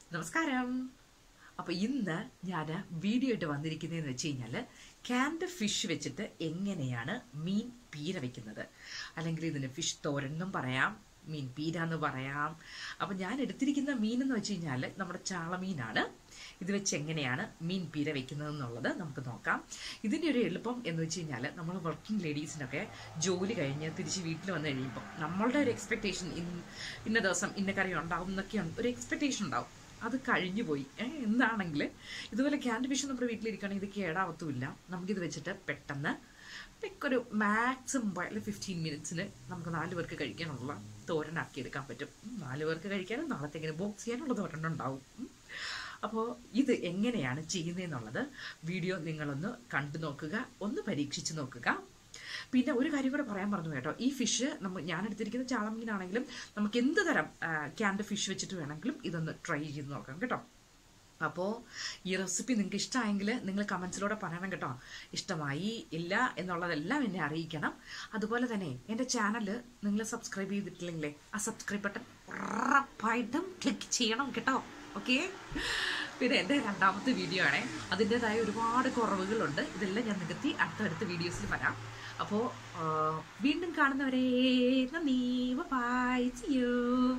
നമസ്കാരം അപ്പൊ ഇന്ന് ഞാൻ വീഡിയോ ആയിട്ട് വന്നിരിക്കുന്നതെന്ന് വെച്ച് കഴിഞ്ഞാല് ക്യാൻഡ് ഫിഷ് വെച്ചിട്ട് എങ്ങനെയാണ് മീൻ പീര വെക്കുന്നത് അല്ലെങ്കിൽ ഇതിന് ഫിഷ് തോരൻ എന്നും പറയാം മീൻ പീര എന്ന് പറയാം അപ്പൊ ഞാൻ എടുത്തിരിക്കുന്ന മീൻ എന്ന് വെച്ച് കഴിഞ്ഞാൽ നമ്മുടെ ചാളമീനാണ് ഇത് വെച്ച് എങ്ങനെയാണ് മീൻ പീര വെക്കുന്നത് എന്നുള്ളത് നമുക്ക് നോക്കാം ഇതിന്റെ ഒരു എളുപ്പം എന്ന് വെച്ച് കഴിഞ്ഞാൽ നമ്മൾ വർക്കിംഗ് ലേഡീസിനൊക്കെ ജോലി കഴിഞ്ഞ് തിരിച്ച് വീട്ടിൽ വന്നു കഴിയുമ്പോൾ നമ്മളുടെ ഒരു എക്സ്പെക്ടേഷൻ ഇന്ന ദിവസം ഇന്ന കറി ഉണ്ടാവും എന്നൊക്കെ ഒരു എക്സ്പെക്ടേഷൻ ഉണ്ടാവും അത് കഴിഞ്ഞു പോയി ഏഹ് എന്താണെങ്കിൽ ഇതുപോലെ ക്യാൻഡ് ഫിഷ് നമ്മുടെ വീട്ടിലിരിക്കുകയാണെങ്കിൽ ഇത് കേടാവത്തുമില്ല നമുക്കിത് വെച്ചിട്ട് പെട്ടെന്ന് ഒരു മാക്സിമം പോയാൽ ഫിഫ്റ്റീൻ മിനിറ്റ്സിന് നമുക്ക് നാല് പേർക്ക് കഴിക്കാനുള്ള തോരനാക്കി എടുക്കാൻ പറ്റും ഉം, നാല് പേർക്ക് കഴിക്കാനും നാളത്തേക്കിന് ബോക്സ് ചെയ്യാനുള്ള തോരൻ ഉണ്ടാവും ഉം. അപ്പോൾ ഇത് എങ്ങനെയാണ് ചെയ്യുന്നതെന്നുള്ളത് വീഡിയോ നിങ്ങളൊന്ന് കണ്ടു നോക്കുക ഒന്ന് പരീക്ഷിച്ച് നോക്കുക പിന്നെ ഒരു കാര്യം കൂടെ പറയാൻ പറഞ്ഞു കേട്ടോ ഈ ഫിഷ് നമ്മൾ ഞാൻ എടുത്തിരിക്കുന്ന ചാളമീനാണെങ്കിലും നമുക്ക് എന്ത് തരം ക്യാൻഡ് ഫിഷ് വെച്ചിട്ട് വേണമെങ്കിലും ഇതൊന്ന് ട്രൈ ചെയ്ത് നോക്കാം കേട്ടോ അപ്പോൾ ഈ റെസിപ്പി നിങ്ങൾക്ക് ഇഷ്ടമായെങ്കിൽ നിങ്ങൾ കമൻസിലൂടെ പറയണം കേട്ടോ ഇഷ്ടമായി ഇല്ല എന്നുള്ളതെല്ലാം എന്നെ അറിയിക്കണം അതുപോലെ തന്നെ എൻ്റെ ചാനൽ നിങ്ങൾ സബ്സ്ക്രൈബ് ചെയ്തിട്ടില്ലെങ്കിലേ ആ സബ്സ്ക്രൈബ് ബട്ടൺ ഉറപ്പായിട്ടും ക്ലിക്ക് ചെയ്യണം കേട്ടോ ഓക്കെ പിന്നെ എൻ്റെ രണ്ടാമത്തെ വീഡിയോ ആണേ അതിൻ്റെതായ ഒരുപാട് കുറവുകളുണ്ട് ഇതെല്ലാം ഞാൻ നികത്തി അടുത്തടുത്ത വീഡിയോസിൽ വരാം അപ്പോൾ വീണ്ടും കാണുന്നവരെ നന്ദി ബൈ യു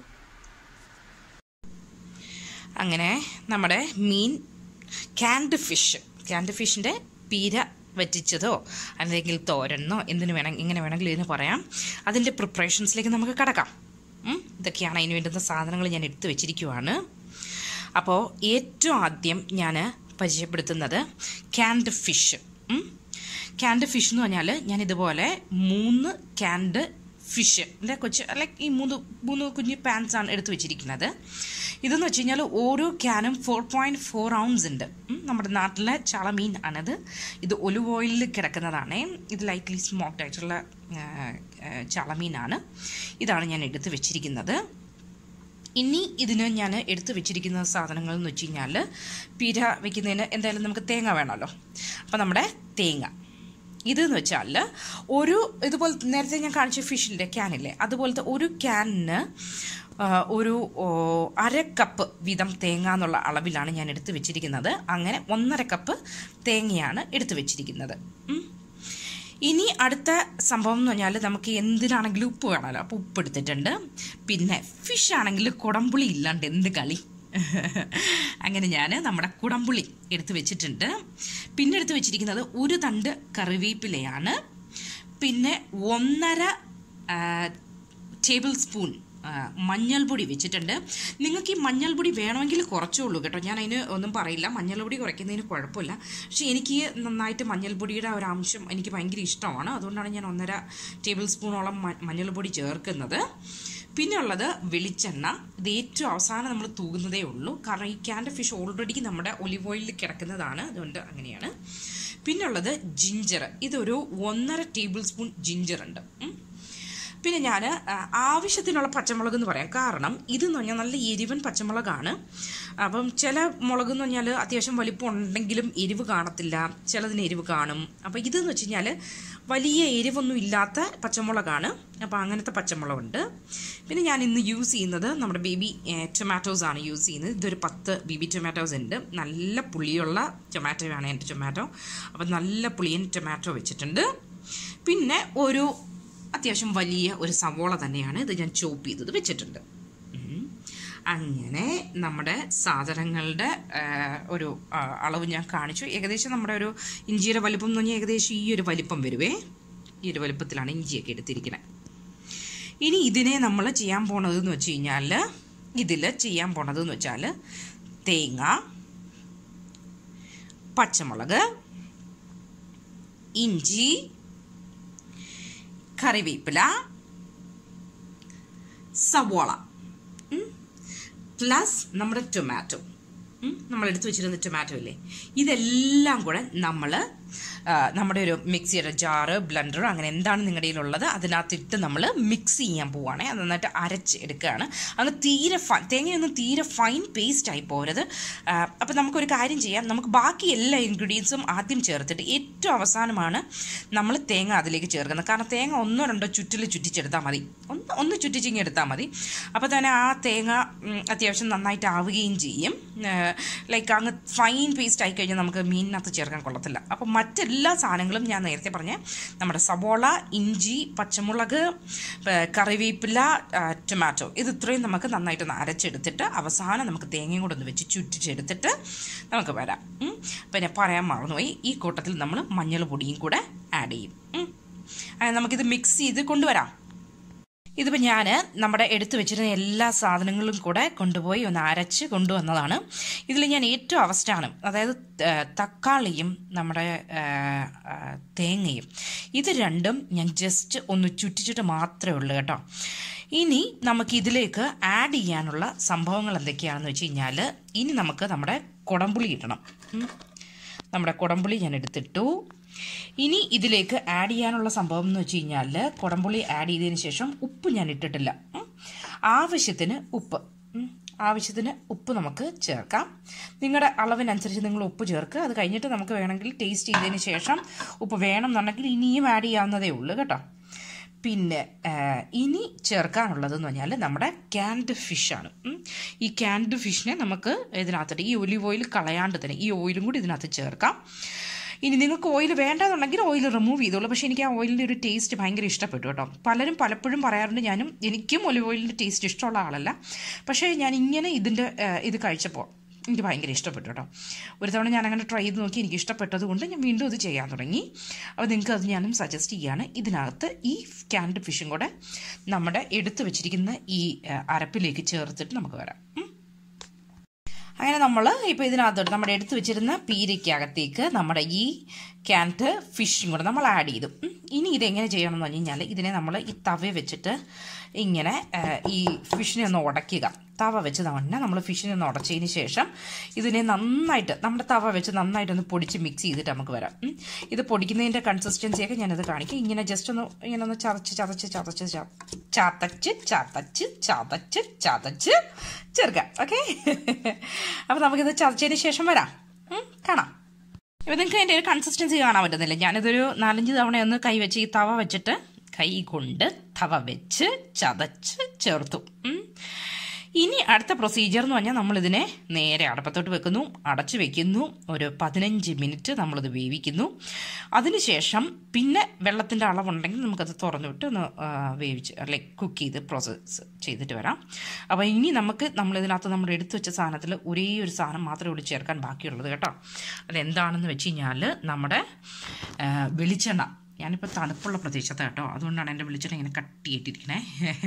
അങ്ങനെ നമ്മുടെ മീൻ ക്യാൻഡ് ഫിഷ് ക്യാൻഡ് ഫിഷിൻ്റെ പീര വറ്റിച്ചതോ അല്ലെങ്കിൽ തോരനോ എന്തിനു വേണം എങ്ങനെ വേണമെങ്കിലും ഇതിന് പറയാം അതിൻ്റെ പ്രിപ്പറേഷൻസിലേക്ക് നമുക്ക് കടക്കാം ഉം, ഇതൊക്കെയാണ് അതിന് വേണ്ടുന്ന സാധനങ്ങൾ ഞാൻ എടുത്തു വെച്ചിരിക്കുവാണ് അപ്പോൾ ഏറ്റവും ആദ്യം ഞാൻ പരിചയപ്പെടുത്തുന്നത് ക്യാൻഡ് ഫിഷ് ക്യാൻഡ് ഫിഷ് എന്ന് പറഞ്ഞാൽ ഞാൻ ഇതുപോലെ മൂന്ന് ക്യാൻഡ് ഫിഷ് അല്ലെ കൊച്ച് ലൈക്ക് ഈ മൂന്ന് മൂന്ന് കുഞ്ഞ് പാൻസ് ആണ് എടുത്തു വെച്ചിരിക്കുന്നത് ഇതെന്ന് വെച്ച് കഴിഞ്ഞാൽ ഓരോ ക്യാനും ഫോർ പോയിൻറ്റ് ഫോർ ഔൺസ് ഉണ്ട് ഉം, നമ്മുടെ നാട്ടിലെ ചളമീൻ ആണത് ഇത് ഒലിവ് ഓയിലിൽ കിടക്കുന്നതാണ് ഇത് ലൈറ്റ്ലി സ്മോക്ഡ് ആയിട്ടുള്ള ആ, ആ, ചളമീനാണ് ഇതാണ് ഞാൻ എടുത്ത് വെച്ചിരിക്കുന്നത് ഇനി ഇതിന് ഞാൻ എടുത്തു വെച്ചിരിക്കുന്ന സാധനങ്ങൾ എന്ന് വെച്ച് കഴിഞ്ഞാൽ പീര വെക്കുന്നതിന് എന്തായാലും നമുക്ക് തേങ്ങ വേണമല്ലോ അപ്പോൾ നമ്മുടെ തേങ്ങ ഇതെന്ന് വെച്ചാൽ ഒരു ഇതുപോലെ നേരത്തെ ഞാൻ കാണിച്ച ഫിഷിൻ്റെ ക്യാനില്ലേ അതുപോലത്തെ ഒരു ക്യാനിന് ആ, ഒരു ഓ, അര കപ്പ് വീതം തേങ്ങ എന്നുള്ള അളവിലാണ് ഞാൻ എടുത്ത് വെച്ചിരിക്കുന്നത് അങ്ങനെ ഒന്നര കപ്പ് തേങ്ങയാണ് എടുത്ത് വെച്ചിരിക്കുന്നത് ഉം. ഇനി അടുത്ത സംഭവം എന്ന് പറഞ്ഞാൽ നമുക്ക് എന്തിനാണെങ്കിലും ഉപ്പ് വേണമല്ലോ അപ്പോൾ ഉപ്പ് എടുത്തിട്ടുണ്ട് പിന്നെ ഫിഷ് ആണെങ്കിൽ കുടംപുളി ഇല്ലാണ്ട് എന്ത് കളി അങ്ങനെ ഞാൻ നമ്മുടെ കുടംപുളി എടുത്ത് വെച്ചിട്ടുണ്ട് പിന്നെ എടുത്ത് വെച്ചിരിക്കുന്നത് ഒരു തണ്ട് കറിവേപ്പിലയാണ് പിന്നെ ഒന്നര ടേബിൾ സ്പൂൺ ആ, മഞ്ഞൾപ്പൊടി വെച്ചിട്ടുണ്ട് നിങ്ങൾക്ക് ഈ മഞ്ഞൾപ്പൊടി വേണമെങ്കിൽ കുറച്ചേ ഉള്ളൂ കേട്ടോ ഞാൻ അതിന് ഒന്നും പറയില്ല മഞ്ഞൾപ്പൊടി കുറയ്ക്കുന്നതിന് കുഴപ്പമില്ല പക്ഷേ എനിക്ക് നന്നായിട്ട് മഞ്ഞൾപ്പൊടിയുടെ ഒരു അംശം എനിക്ക് ഭയങ്കര ഇഷ്ടമാണ് അതുകൊണ്ടാണ് ഞാൻ ഒന്നര ടേബിൾ സ്പൂണോളം മ- മഞ്ഞൾപ്പൊടി ചേർക്കുന്നത് പിന്നെ ഉള്ളത് വെളിച്ചെണ്ണ ഇത് ഏറ്റവും അവസാനം നമ്മൾ തൂകുന്നതേ ഉള്ളൂ കാരണം ഈ ക്യാൻഡ് ഫിഷ് ഓൾറെഡി നമ്മുടെ ഒലിവ് ഓയിലിൽ കിടക്കുന്നതാണ് അതുകൊണ്ട് അങ്ങനെയാണ് പിന്നെ ഉള്ളത് ജിഞ്ചർ ഇതൊരു ഒന്നര ടേബിൾ സ്പൂൺ ജിഞ്ചർ ഉണ്ട് ഉം. പിന്നെ ഞാൻ ആവശ്യത്തിനുള്ള പച്ചമുളക് എന്ന് പറയാം കാരണം ഇതെന്ന് പറഞ്ഞാൽ നല്ല എരിവൻ പച്ചമുളകാണ് അപ്പം ചില മുളക് എന്ന് പറഞ്ഞാൽ അത്യാവശ്യം വലിപ്പം ഉണ്ടെങ്കിലും എരിവ് കാണത്തില്ല ചിലതിന് എരിവ് കാണും അപ്പോൾ ഇതെന്ന് വെച്ച് കഴിഞ്ഞാൽ വലിയ എരിവൊന്നും ഇല്ലാത്ത പച്ചമുളകാണ് അപ്പോൾ അങ്ങനത്തെ പച്ചമുളകുണ്ട് പിന്നെ ഞാൻ ഇന്ന് യൂസ് ചെയ്യുന്നത് നമ്മുടെ ബേബി ടൊമാറ്റോസ് ആണ് യൂസ് ചെയ്യുന്നത് ഇതൊരു പത്ത് ബേബി ടൊമാറ്റോസ് ഉണ്ട് നല്ല പുളിയുള്ള ടൊമാറ്റോ ആണ് എൻ്റെ ടൊമാറ്റോ അപ്പം നല്ല പുളിയൻ ടൊമാറ്റോ വെച്ചിട്ടുണ്ട് പിന്നെ ഒരു അത്യാവശ്യം വലിയ ഒരു സവോള തന്നെയാണ് ഇത് ഞാൻ ചോപ്പ് ചെയ്തത് വെച്ചിട്ടുണ്ട് ഉം. അങ്ങനെ നമ്മുടെ സാധനങ്ങളുടെ ആ, ഒരു ആ, അളവ് ഞാൻ കാണിച്ചു ഏകദേശം നമ്മുടെ ഒരു ഇഞ്ചിയുടെ വലിപ്പം എന്ന് പറഞ്ഞാൽ ഏകദേശം ഈ ഒരു വലിപ്പം വരുവേ ഈ ഒരു വലിപ്പത്തിലാണ് ഇഞ്ചിയൊക്കെ എടുത്തിരിക്കുന്നത് ഇനി ഇതിനെ നമ്മൾ ചെയ്യാൻ പോണത് എന്ന് വെച്ച് കഴിഞ്ഞാൽ ഇതിൽ ചെയ്യാൻ പോണത് എന്ന് വെച്ചാൽ തേങ്ങ പച്ചമുളക് ഇഞ്ചി കറിവേപ്പില സവോള പ്ലസ് നമ്മുടെ ടൊമാറ്റോ നമ്മൾ എടുത്തു വെച്ചിരുന്ന ടൊമാറ്റോ ഇല്ലേ ഇതെല്ലാം കൂടെ നമ്മൾ ആ, നമ്മുടെ ഒരു മിക്സിയുടെ ജാറ് ബ്ലെൻഡർ അങ്ങനെ എന്താണ് നിങ്ങളുടെ കയ്യിലുള്ളത് അതിനകത്തിട്ട് നമ്മൾ മിക്സ് ചെയ്യാൻ പോവുകയാണ് അത് നന്നായിട്ട് അരച്ച് എടുക്കുകയാണ് അങ്ങ് തീരെ ഫൈൻ തേങ്ങയൊന്നും തീരെ ഫൈൻ പേസ്റ്റ് ആയി പോരുത് അപ്പം നമുക്കൊരു കാര്യം ചെയ്യാം നമുക്ക് ബാക്കി എല്ലാ ഇൻഗ്രീഡിയൻസും ആദ്യം ചേർത്തിട്ട് ഏറ്റവും അവസാനമാണ് നമ്മൾ തേങ്ങ അതിലേക്ക് ചേർക്കുന്നത് കാരണം തേങ്ങ ഒന്നോ രണ്ടോ ചുറ്റിൽ ചുറ്റിച്ചെടുത്താൽ മതി ഒന്ന് ഒന്ന് ചുറ്റിച്ചിങ്ങി എടുത്താൽ മതി അപ്പോൾ തന്നെ ആ തേങ്ങ ഉം, അത്യാവശ്യം നന്നായിട്ട് ആവുകയും ചെയ്യും ലൈക്ക് അങ്ങ് ഫൈൻ പേസ്റ്റ് ആയി കഴിഞ്ഞാൽ നമുക്ക് മീനിനകത്ത് ചേർക്കാൻ കൊള്ളത്തില്ല അപ്പോൾ മറ്റെല്ലാ സാധനങ്ങളും ഞാൻ നേരത്തെ പറഞ്ഞ നമ്മുടെ സവോള ഇഞ്ചി പച്ചമുളക് പ- കറിവേപ്പില ആ, ടൊമാറ്റോ ഇത് ഇത്രയും നമുക്ക് നന്നായിട്ടൊന്ന് അരച്ചെടുത്തിട്ട് അവസാനം നമുക്ക് തേങ്ങയും കൂടെ ഒന്ന് വെച്ച് ചുറ്റിച്ചെടുത്തിട്ട് നമുക്ക് വരാം ഉം. പിന്നെ പറയാൻ മറന്നുപോയി ഈ കൂട്ടത്തിൽ നമ്മൾ മഞ്ഞൾ പൊടിയും കൂടെ ആഡ് ചെയ്യും ഉം. അങ്ങനെ നമുക്കിത് മിക്സ് ചെയ്ത് കൊണ്ടുവരാം ഇതിപ്പോൾ ഞാൻ നമ്മുടെ എടുത്തു വെച്ചിരുന്ന എല്ലാ സാധനങ്ങളും കൂടെ കൊണ്ടുപോയി ഒന്ന് അരച്ച് കൊണ്ടുവന്നതാണ് ഇതിൽ ഞാൻ ഏറ്റവും അവസ്ഥയാണ് അതായത് ആ, തക്കാളിയും നമ്മുടെ ആ, ആ, തേങ്ങയും ഇത് രണ്ടും ഞാൻ ജസ്റ്റ് ഒന്ന് ചുറ്റിച്ചിട്ട് മാത്രമേ ഉള്ളൂ കേട്ടോ ഇനി നമുക്ക് ഇതിലേക്ക് ആഡ് ചെയ്യാനുള്ള സംഭവങ്ങൾ എന്തൊക്കെയാണെന്ന് വെച്ച് കഴിഞ്ഞാൽ ഇനി നമുക്ക് നമ്മുടെ കുടംപുളി ഇടണം ഉം. നമ്മുടെ കുടംപുളി ഞാൻ എടുത്തിട്ടു ഇനി ഇതിലേക്ക് ആഡ് ചെയ്യാനുള്ള സംഭവം എന്ന് വെച്ച് കഴിഞ്ഞാൽ കുടംപുളി ആഡ് ചെയ്തതിന് ശേഷം ഉപ്പ് ഞാൻ ഇട്ടിട്ടില്ല ഉം. ആവശ്യത്തിന് ഉപ്പ് ഉം. ആവശ്യത്തിന് ഉപ്പ് നമുക്ക് ചേർക്കാം നിങ്ങളുടെ അളവിനനുസരിച്ച് നിങ്ങൾ ഉപ്പ് ചേർക്കുക അത് കഴിഞ്ഞിട്ട് നമുക്ക് വേണമെങ്കിൽ ടേസ്റ്റ് ചെയ്തതിന് ശേഷം ഉപ്പ് വേണം എന്നുണ്ടെങ്കിൽ ഇനിയും ആഡ് ചെയ്യാവുന്നതേ ഉള്ളൂ കേട്ടോ പിന്നെ ആ, ഇനി ചേർക്കാനുള്ളതെന്ന് പറഞ്ഞാൽ നമ്മുടെ ക്യാൻഡ് ഫിഷാണ് ഉം. ഈ ക്യാൻഡ് ഫിഷിനെ നമുക്ക് ഇതിനകത്തിട്ട് ഈ ഒലിവ് ഓയിൽ കളയാണ്ട് തന്നെ ഈ ഓയിലും കൂടി ഇതിനകത്ത് ചേർക്കാം ഇനി നിങ്ങൾക്ക് ഓയിൽ വേണ്ടെന്നുണ്ടെങ്കിൽ ഓയിൽ റിമൂവ് ചെയ്തോളൂ പക്ഷേ എനിക്ക് ആ ഓയിലിൻ്റെ ഒരു ടേസ്റ്റ് ഭയങ്കര ഇഷ്ടപ്പെട്ടു കേട്ടോ പലരും പലപ്പോഴും പറയാറുണ്ട് ഞാനും എനിക്കും ഒലിവ് ഓയിലിൻ്റെ ടേസ്റ്റ് ഇഷ്ടമുള്ള ആളല്ല പക്ഷേ ഞാൻ ഇങ്ങനെ ഇതിൻ്റെ ആ, ഇത് കഴിച്ചപ്പോൾ എനിക്ക് ഭയങ്കര ഇഷ്ടപ്പെട്ടു കേട്ടോ ഒരു തവണ ഞാൻ അങ്ങനെ ട്രൈ ചെയ്ത് നോക്കി എനിക്ക് ഇഷ്ടപ്പെട്ടത് കൊണ്ട് ഞാൻ വീണ്ടും ഇത് ചെയ്യാൻ തുടങ്ങി അപ്പോൾ നിങ്ങൾക്ക് അത് ഞാനും സജസ്റ്റ് ചെയ്യുകയാണ് ഇതിനകത്ത് ഈ ക്യാൻഡ് ഫിഷും കൂടെ നമ്മുടെ എടുത്തു വെച്ചിരിക്കുന്ന ഈ ആ, അരപ്പിലേക്ക് ചേർത്തിട്ട് നമുക്ക് വരാം ഉം. അങ്ങനെ നമ്മൾ ഇപ്പോൾ ഇതിനകത്തോട്ട് നമ്മുടെ എടുത്തു വെച്ചിരുന്ന പീരയ്ക്കകത്തേക്ക് നമ്മുടെ ഈ ക്യാൻറ്റ് ഫിഷും കൂടെ നമ്മൾ ആഡ് ചെയ്തു ഉം. ഇനി ഇതെങ്ങനെ ചെയ്യണം എന്ന് പറഞ്ഞു കഴിഞ്ഞാൽ ഇതിനെ നമ്മൾ ഈ തവ വെച്ചിട്ട് ഇങ്ങനെ ആ, ഈ ഫിഷിനെ ഒന്ന് ഉടയ്ക്കുക തവ വെച്ച് തന്നെ നമ്മൾ ഫിഷിനെ ഒന്ന് ഉടച്ചതിന് ശേഷം ഇതിനെ നന്നായിട്ട് നമ്മുടെ തവ വെച്ച് നന്നായിട്ടൊന്ന് പൊടിച്ച് മിക്സ് ചെയ്തിട്ട് നമുക്ക് വരാം ഉം. ഇത് പൊടിക്കുന്നതിൻ്റെ കൺസിസ്റ്റൻസിയൊക്കെ ഞാനത് കാണിക്കും ഇങ്ങനെ ജസ്റ്റ് ഒന്ന് ഇങ്ങനെ ഒന്ന് ചതച്ച് ചതച്ച് ചതച്ച് ച- ചതച്ച് ചതച്ച് ചതച്ച് ചതച്ച് ചേർക്കാം ഓക്കെ അപ്പോൾ നമുക്കിത് ചതച്ചതിന് ശേഷം വരാം ഉം, കാണാം ഇപ്പം നിങ്ങൾക്ക് അതിൻ്റെ ഒരു കൺസിസ്റ്റൻസി കാണാൻ പറ്റുന്നില്ല ഞാനിതൊരു നാലഞ്ച് തവണ ഒന്ന് കൈ വെച്ച് ഈ തവ വെച്ചിട്ട് കൈ കൊണ്ട് തവ വെച്ച് ചതച്ച് ചേർത്തു ഉം. ഇനി അടുത്ത പ്രൊസീജിയർ എന്ന് പറഞ്ഞാൽ നമ്മളിതിനെ നേരെ അടപ്പത്തോട്ട് വെക്കുന്നു അടച്ചു വെക്കുന്നു ഒരു പതിനഞ്ച് മിനിറ്റ് നമ്മളിത് വേവിക്കുന്നു അതിനുശേഷം പിന്നെ വെള്ളത്തിൻ്റെ അളവുണ്ടെങ്കിൽ നമുക്കത് തുറന്നു വിട്ട് ഒന്ന് ആ, വേവിച്ച് ലൈക്ക് കുക്ക് ചെയ്ത് പ്രോസസ്സ് ചെയ്തിട്ട് വരാം അപ്പോൾ ഇനി നമുക്ക് നമ്മളിതിനകത്ത് നമ്മൾ എടുത്തു വെച്ച സാധനത്തിൽ ഒരേ ഒരു സാധനം മാത്രമേ ഉള്ളൂ ചേർക്കാൻ ബാക്കിയുള്ളത് കേട്ടോ അതെന്താണെന്ന് വെച്ച് കഴിഞ്ഞാൽ നമ്മുടെ ആ, വെളിച്ചെണ്ണ ഞാനിപ്പോൾ തണുപ്പുള്ള പ്രദേശത്താണ് കേട്ടോ അതുകൊണ്ടാണ് എൻ്റെ വെളിച്ചെണ്ണ ഇങ്ങനെ കട്ടിയിട്ടിരിക്കണേ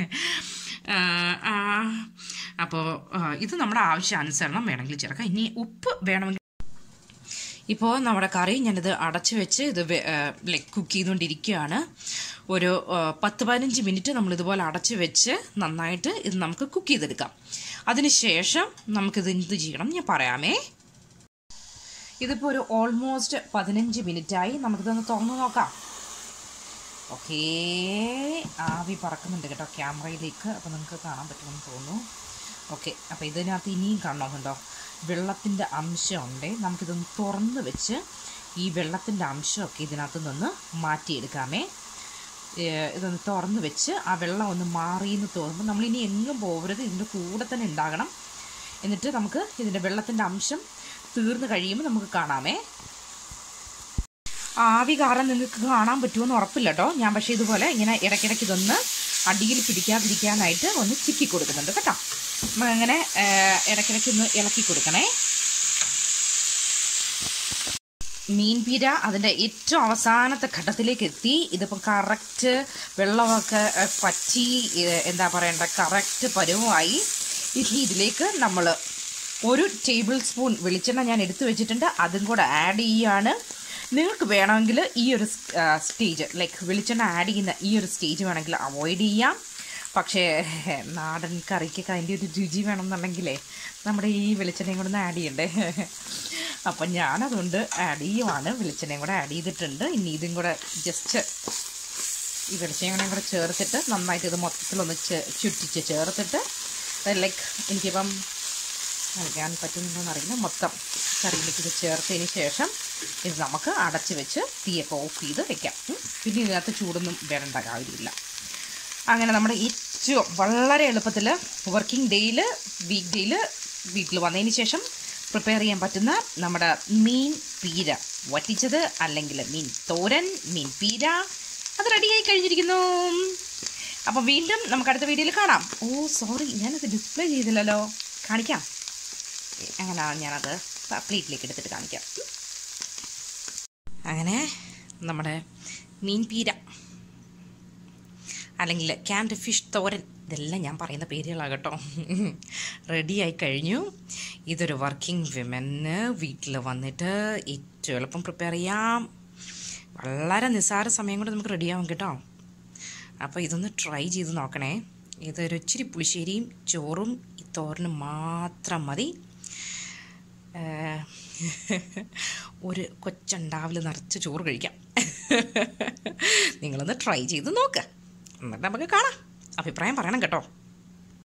അപ്പോൾ ഇത് നമ്മുടെ ആവശ്യാനുസരണം വേണമെങ്കിൽ ചേർക്കാം ഇനി ഉപ്പ് വേണമെങ്കിൽ ഇപ്പോൾ നമ്മുടെ കറി ഞാനിത് അടച്ചു വെച്ച് ഇത് ലൈക്ക് കുക്ക് ചെയ്തുകൊണ്ടിരിക്കുകയാണ് ഒരു ആ, പത്ത് പതിനഞ്ച് മിനിറ്റ് നമ്മൾ ഇതുപോലെ അടച്ചു വെച്ച് നന്നായിട്ട് ഇത് നമുക്ക് കുക്ക് ചെയ്തെടുക്കാം അതിനുശേഷം നമുക്കിത് എന്ത് ചെയ്യണം ഞാൻ പറയാമേ ഇതിപ്പോൾ ഒരു ഓൾമോസ്റ്റ് പതിനഞ്ച് മിനിറ്റായി നമുക്കിതൊന്ന് തുറന്നു നോക്കാം ഓക്കേ ആവി പറക്കുന്നുണ്ട് കേട്ടോ ക്യാമറയിലേക്ക് അപ്പോൾ നിങ്ങൾക്ക് കാണാൻ പറ്റുമെന്ന് തോന്നുന്നു ഓക്കെ അപ്പോൾ ഇതിനകത്ത് ഇനിയും കാണണമെന്നുണ്ടോ വെള്ളത്തിൻ്റെ അംശമുണ്ട് നമുക്കിതൊന്ന് തുറന്ന് വെച്ച് ഈ വെള്ളത്തിൻ്റെ അംശമൊക്കെ ഇതിനകത്ത് നിന്ന് മാറ്റിയെടുക്കാമേ ഏഹ് ഇതൊന്ന് തുറന്ന് വെച്ച് ആ വെള്ളം ഒന്ന് മാറിയെന്ന് തോന്നുമ്പോൾ നമ്മളിനി എങ്ങും പോകരുത് ഇതിൻ്റെ കൂടെ തന്നെ ഉണ്ടാകണം എന്നിട്ട് നമുക്ക് ഇതിൻ്റെ വെള്ളത്തിൻ്റെ അംശം തീർന്നു കഴിയുമ്പോൾ നമുക്ക് കാണാമേ ആവി കാരണം നിങ്ങൾക്ക് കാണാൻ പറ്റുമെന്ന് ഉറപ്പില്ല കേട്ടോ ഞാൻ പക്ഷേ ഇതുപോലെ ഇങ്ങനെ ഇടയ്ക്കിടയ്ക്ക് ഇതൊന്ന് അടിയിൽ പിടിക്കാതിരിക്കാനായിട്ട് ഒന്ന് ചിക്കി കൊടുക്കുന്നുണ്ട് കേട്ടോ നമ്മൾ അങ്ങനെ ഇടയ്ക്കിടയ്ക്ക് ഒന്ന് ഇളക്കി കൊടുക്കണേ മീൻപീര അതിൻ്റെ ഏറ്റവും അവസാനത്തെ ഘട്ടത്തിലേക്ക് എത്തി ഇതിപ്പോൾ കറക്റ്റ് വെള്ളമൊക്കെ ഏ, പറ്റി ഏ, എന്താ പറയണ്ട കറക്റ്റ് പരുവമായി ഇനി ഇതിലേക്ക് നമ്മൾ ഒരു ടേബിൾ സ്പൂൺ വെളിച്ചെണ്ണ ഞാൻ എടുത്തു വെച്ചിട്ടുണ്ട് അതും കൂടെ ആഡ് ചെയ്യാണ് നിങ്ങൾക്ക് വേണമെങ്കിൽ ഈ ഒരു സ്റ്റേജ് ലൈക്ക് വെളിച്ചെണ്ണ ആഡ് ചെയ്യുന്ന ഈ ഒരു സ്റ്റേജ് വേണമെങ്കിൽ അവോയ്ഡ് ചെയ്യാം പക്ഷേ നാടൻ കറിക്കൊക്കെ അതിൻ്റെ ഒരു രുചി വേണമെന്നുണ്ടെങ്കിലേ നമ്മുടെ ഈ വെളിച്ചെണ്ണയും കൂടെ ഒന്ന് ആഡ് ചെയ്യണ്ടേ അപ്പം ഞാനതുകൊണ്ട് ആഡ് ചെയ്യുവാണ് വെളിച്ചെണ്ണയും കൂടെ ആഡ് ചെയ്തിട്ടുണ്ട് ഇനി ഇതും കൂടെ ജസ്റ്റ് ഈ വെളിച്ചെണ്ണയും കൂടെ ചേർത്തിട്ട് നന്നായിട്ട് ഇത് മൊത്തത്തിലൊന്ന് ചെ- ചുറ്റിച്ച് ചേർത്തിട്ട് ലൈക്ക് എനിക്കിപ്പം നൽകാൻ പറ്റുന്നുണ്ടോന്ന് അറിയില്ല മൊത്തം കറിയിലേക്ക് ഇത് ചേർത്തതിന് ശേഷം ഇത് നമുക്ക് അടച്ച് വെച്ച് തീയൊക്കെ ഓഫ് ചെയ്ത് വെക്കാം ഉം. പിന്നെ ഇതിനകത്ത് ചൂടൊന്നും വരേണ്ട കാര്യമില്ല അങ്ങനെ നമ്മുടെ ഏറ്റവും വളരെ എളുപ്പത്തിൽ വർക്കിംഗ് ഡേയിൽ വീക്ക് ഡേയിൽ വീട്ടിൽ വന്നതിന് ശേഷം പ്രിപ്പയർ ചെയ്യാൻ പറ്റുന്ന നമ്മുടെ മീൻ പീര വറ്റിച്ചത് അല്ലെങ്കിൽ മീൻ തോരൻ മീൻ പീര അത് റെഡിയായി കഴിഞ്ഞിരിക്കുന്നു അപ്പോൾ വീണ്ടും നമുക്ക് അടുത്ത വീഡിയോയിൽ കാണാം ഓ സോറി ഞാനത് ഡിസ്പ്ലേ ചെയ്തില്ലല്ലോ കാണിക്കാം അങ്ങനെയാണ് ഞാനത് പ്ലേറ്റിലേക്ക് എടുത്തിട്ട് കാണിക്കാം അങ്ങനെ നമ്മുടെ മീൻ പീര അല്ലെങ്കിൽ ക്യാൻഡ് ഫിഷ് തോരൻ ഇതെല്ലാം ഞാൻ പറയുന്ന പേരുകളാണ് കേട്ടോ റെഡിയായി കഴിഞ്ഞു ഇതൊരു വർക്കിംഗ് വിമന് വീട്ടിൽ വന്നിട്ട് ഏറ്റവും എളുപ്പം പ്രിപ്പയർ ചെയ്യാം വളരെ നിസ്സാര സമയം കൊണ്ട് നമുക്ക് റെഡിയാവും കേട്ടോ അപ്പോൾ ഇതൊന്ന് ട്രൈ ചെയ്ത് നോക്കണേ ഇതൊരു ഇച്ചിരി പുളിശ്ശേരിയും ചോറും ഈ തോരനും മാത്രം മതി ഏഹ്, ഒരു കൊച്ചുണ്ടാവിൽ നിറച്ച് ചോറ് കഴിക്കാം നിങ്ങളൊന്ന് ട്രൈ ചെയ്ത് നോക്ക് എന്നിട്ട് നമുക്ക് കാണാം അഭിപ്രായം പറയണം കേട്ടോ